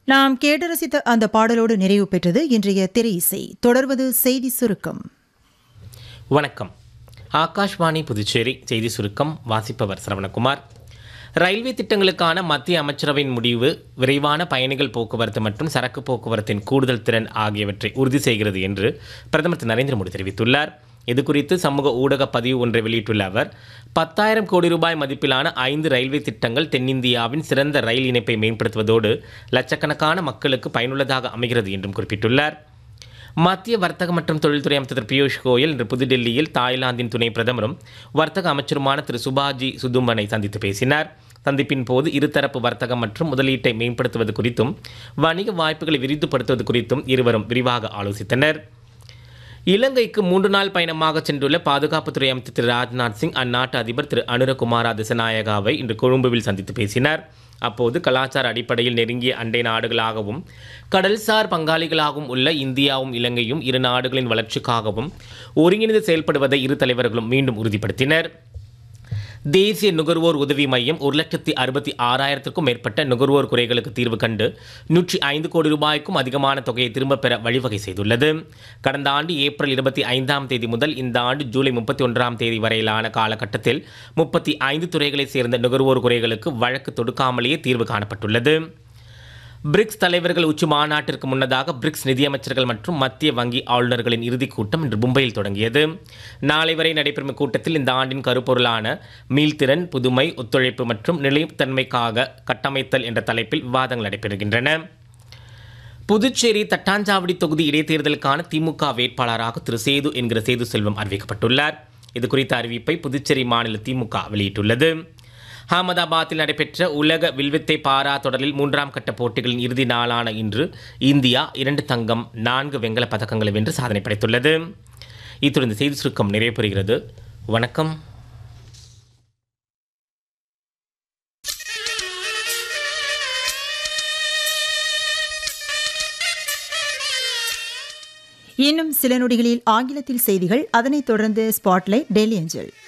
நாம் கேட்டு ரசித்த அந்த பாடலோடு நிறைவு பெற்றது இன்றைய திரை இசை தொடர்வது செய்தி சுருக்கம் வணக்கம் ஆகாஷ்வாணி புதுச்சேரி செய்தி சுருக்கம் வாசிப்பவர் சரவணகுமார் ரயில்வே திட்டங்களுக்கான மத்திய அமைச்சரவையின் முடிவு விரைவான பயணிகள் போக்குவரத்து மற்றும் சரக்கு போக்குவரத்தின் கூடுதல் திறன் ஆகியவற்றை உறுதி செய்கிறது என்று பிரதமர் திரு நரேந்திர மோடி தெரிவித்துள்ளார் இது குறித்து சமூக ஊடக பதிவு ஒன்றை வெளியிட்டுள்ள அவர் பத்தாயிரம் கோடி ரூபாய் மதிப்பிலான ஐந்து ரயில்வே திட்டங்கள் தென்னிந்தியாவின் சிறந்த ரயில் இணைப்பை மேம்படுத்துவதோடு லட்சக்கணக்கான மக்களுக்கு பயனுள்ளதாக அமைகிறது என்றும் குறிப்பிட்டுள்ளார் மத்திய வர்த்தக மற்றும் தொழில்துறை அமைச்சர் திரு பியூஷ் கோயல் இன்று புதுடெல்லியில் தாய்லாந்தின் துணை பிரதமரும் வர்த்தக அமைச்சருமான திரு சுபாஜி சுதும்பனை சந்தித்து பேசினார் சந்திப்பின் போது இருதரப்பு வர்த்தகம் மற்றும் முதலீட்டை மேம்படுத்துவது குறித்தும் வணிக வாய்ப்புகளை விரிவுபடுத்துவது குறித்தும் இருவரும் விரிவாக ஆலோசித்தனர் இலங்கைக்கு மூன்று நாள் பயணமாக சென்றுள்ள பாதுகாப்புத்துறை அமைச்சர் திரு ராஜ்நாத் சிங் அந்நாட்டு அதிபர் திரு அனுரகுமாரா திசநாயகாவை இன்று கொழும்புவில் சந்தித்து பேசினார் அப்போது கலாச்சார அடிப்படையில் நெருங்கிய அண்டை நாடுகளாகவும் கடல்சார் பங்காளிகளாகவும் உள்ள இந்தியாவும் இலங்கையும் இரு நாடுகளின் வளர்ச்சிக்காகவும் ஒருங்கிணைந்து செயல்படுவதை இரு தலைவர்களும் மீண்டும் உறுதிப்படுத்தினர் தேசிய நுகர்வோர் உதவி மையம் ஒரு லட்சத்தி அறுபத்தி ஆறாயிரத்திற்கும் மேற்பட்ட நுகர்வோர் குறைகளுக்கு தீர்வு கண்டு நூற்றி ஐந்து கோடி ரூபாய்க்கும் அதிகமான தொகையை திரும்பப் பெற வழிவகை செய்துள்ளது கடந்த ஆண்டு ஏப்ரல் இருபத்தி ஐந்தாம் தேதி முதல் இந்த ஆண்டு ஜூலை முப்பத்தி ஒன்றாம் தேதி வரையிலான காலகட்டத்தில் முப்பத்தி ஐந்து துறைகளைச் சேர்ந்த நுகர்வோர் குறைகளுக்கு வழக்கு தொடுக்காமலேயே தீர்வு காணப்பட்டுள்ளது பிரிக்ஸ் தலைவர்கள் உச்சி மாநாட்டிற்கு முன்னதாக பிரிக்ஸ் நிதியமைச்சர்கள் மற்றும் மத்திய வங்கி ஆளுநர்களின் இறுதிக் கூட்டம் இன்று மும்பையில் தொடங்கியது நாளை வரை நடைபெறும் கூட்டத்தில் இந்த ஆண்டின் கருப்பொருளான மீள்திறன் புதுமை ஒத்துழைப்பு மற்றும் நிலைத்தன்மைக்காக கட்டமைத்தல் என்ற தலைப்பில் விவாதங்கள் நடைபெறுகின்றன புதுச்சேரி தட்டாஞ்சாவடி தொகுதி இடைத்தேர்தலுக்கான திமுக வேட்பாளராக திரு சேது என்கிற சேது செல்வம் அறிவிக்கப்பட்டுள்ளார் இது குறித்த அறிவிப்பை புதுச்சேரி மாநில திமுக வெளியிட்டுள்ளது அகமதாபாத்தில் நடைபெற்ற உலக வில்வித்தை பாரா தொடரில் மூன்றாம் கட்ட போட்டிகளின் இறுதி நாளான இன்று இந்தியா இரண்டு தங்கம் நான்கு வெண்கலப் பதக்கங்களை வென்று சாதனை படைத்துள்ளது இத்துடன் இந்த செய்தி சுருக்கம் நிறைவு பெறுகிறது வணக்கம் இன்னும் சில நொடிகளில் ஆங்கிலத்தில் செய்திகள் அதனைத் தொடர்ந்து ஸ்பாட்லைட் டெல்லி அஞ்சல்